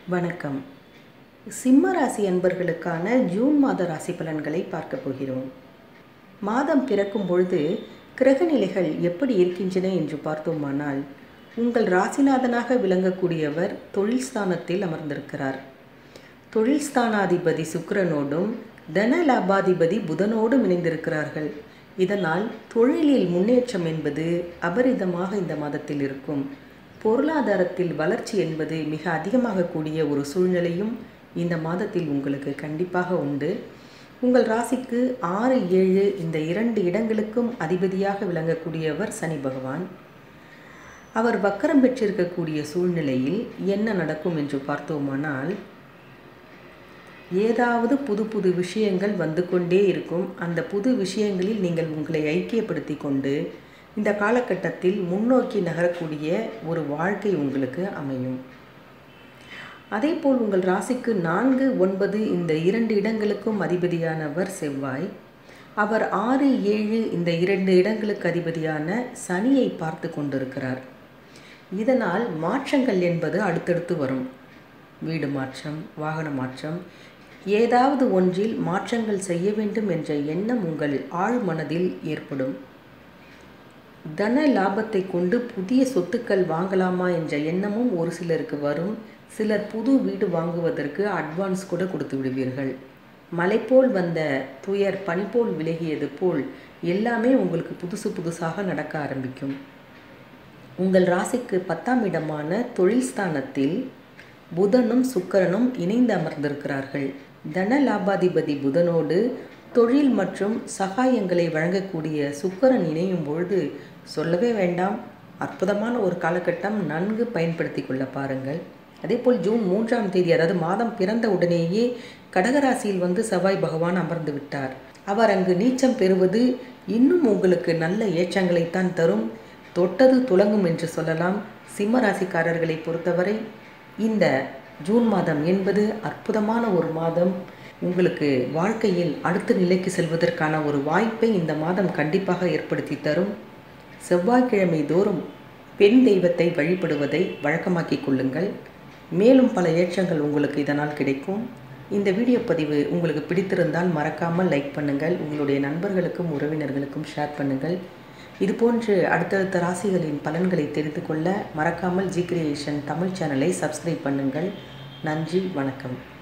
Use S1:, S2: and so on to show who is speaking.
S1: வணக்கம் சிம்ம ராசி அன்பர்களுக்கான ஜூன் மாத ராசி பலன்களை பார்க்க போகிறோம் மாதம் பிறக்கும் பொழுது கிரகநிலைகள் எப்படி இருக்கின்றன என்று பார்த்தோமானால் உங்கள் ராசிநாதனாக விளங்கக்கூடியவர் தொழில் ஸ்தானத்தில் அமர்ந்திருக்கிறார் தொழில் ஸ்தானாதிபதி சுக்கிரனோடும் தன லாபாதிபதி புதனோடும் இணைந்திருக்கிறார்கள் இதனால் தொழிலில் முன்னேற்றம் என்பது அபரிதமாக இந்த மாதத்தில் இருக்கும் பொருளாதாரத்தில் வளர்ச்சி என்பது மிக அதிகமாக கூடிய ஒரு சூழ்நிலையும் இந்த மாதத்தில் உங்களுக்கு கண்டிப்பாக உண்டு உங்கள் ராசிக்கு ஆறு ஏழு இந்த இரண்டு இடங்களுக்கும் அதிபதியாக விளங்கக்கூடியவர் சனி பகவான் அவர் வக்கரம் பெற்றிருக்கக்கூடிய சூழ்நிலையில் என்ன நடக்கும் என்று பார்த்தோமானால் ஏதாவது புது புது விஷயங்கள் வந்து கொண்டே இருக்கும் அந்த புது விஷயங்களில் நீங்கள் உங்களை ஐக்கியப்படுத்தி கொண்டு இந்த காலகட்டத்தில் முன்னோக்கி நகரக்கூடிய ஒரு வாழ்க்கை உங்களுக்கு அமையும் அதேபோல் உங்கள் ராசிக்கு நான்கு ஒன்பது இந்த இரண்டு இடங்களுக்கும் அதிபதியானவர் செவ்வாய் அவர் ஆறு ஏழு இந்த இரண்டு இடங்களுக்கு அதிபதியான சனியை பார்த்து கொண்டிருக்கிறார் இதனால் மாற்றங்கள் என்பது அடுத்தடுத்து வரும் வீடு மாற்றம் வாகன மாற்றம் ஏதாவது ஒன்றில் மாற்றங்கள் செய்ய வேண்டும் என்ற எண்ணம் உங்கள் ஆழ் மனதில் ஏற்படும் தன லாபத்தை கொண்டு புதிய சொத்துக்கள் வாங்கலாமா என்ற எண்ணமும் ஒரு சிலருக்கு வரும் சிலர் புது வீடு வாங்குவதற்கு அட்வான்ஸ் கூட கொடுத்து விடுவீர்கள் மலை போல் வந்த துயர் பனி போல் விலகியது போல் எல்லாமே உங்களுக்கு புதுசு புதுசாக நடக்க ஆரம்பிக்கும் உங்கள் ராசிக்கு பத்தாம் இடமான தொழில் ஸ்தானத்தில் புதனும் சுக்கரனும் இணைந்து அமர்ந்திருக்கிறார்கள் தன லாபாதிபதி புதனோடு தொழில் மற்றும் சகாயங்களை வழங்கக்கூடிய சுக்கரன் இணையும் பொழுது சொல்லவே வேண்டாம் அற்புதமான ஒரு காலகட்டம் நன்கு பயன்படுத்தி கொள்ள பாருங்கள் அதேபோல் ஜூன் மூன்றாம் தேதி அதாவது மாதம் பிறந்த உடனேயே கடகராசியில் வந்து செவ்வாய் பகவான் அமர்ந்து விட்டார் அவர் அங்கு நீச்சம் பெறுவது இன்னும் உங்களுக்கு நல்ல ஏற்றங்களைத்தான் தரும் தொட்டது துலங்கும் என்று சொல்லலாம் சிம்ம ராசிக்காரர்களை பொறுத்தவரை இந்த ஜூன் மாதம் என்பது அற்புதமான ஒரு மாதம் உங்களுக்கு வாழ்க்கையில் அடுத்த நிலைக்கு செல்வதற்கான ஒரு வாய்ப்பை இந்த மாதம் கண்டிப்பாக ஏற்படுத்தி தரும் செவ்வாய்க்கிழமை தோறும் பெண் தெய்வத்தை வழிபடுவதை வழக்கமாக்கிக் கொள்ளுங்கள் மேலும் பல ஏற்றங்கள் உங்களுக்கு இதனால் கிடைக்கும் இந்த வீடியோ பதிவு உங்களுக்கு பிடித்திருந்தால் மறக்காமல் லைக் பண்ணுங்கள் உங்களுடைய நண்பர்களுக்கும் உறவினர்களுக்கும் ஷேர் பண்ணுங்கள் இதுபோன்று அடுத்தடுத்த ராசிகளின் பலன்களை தெரிந்து கொள்ள மறக்காமல் ஜி கிரியேஷன் தமிழ் சேனலை சப்ஸ்கிரைப் பண்ணுங்கள் நன்றி வணக்கம்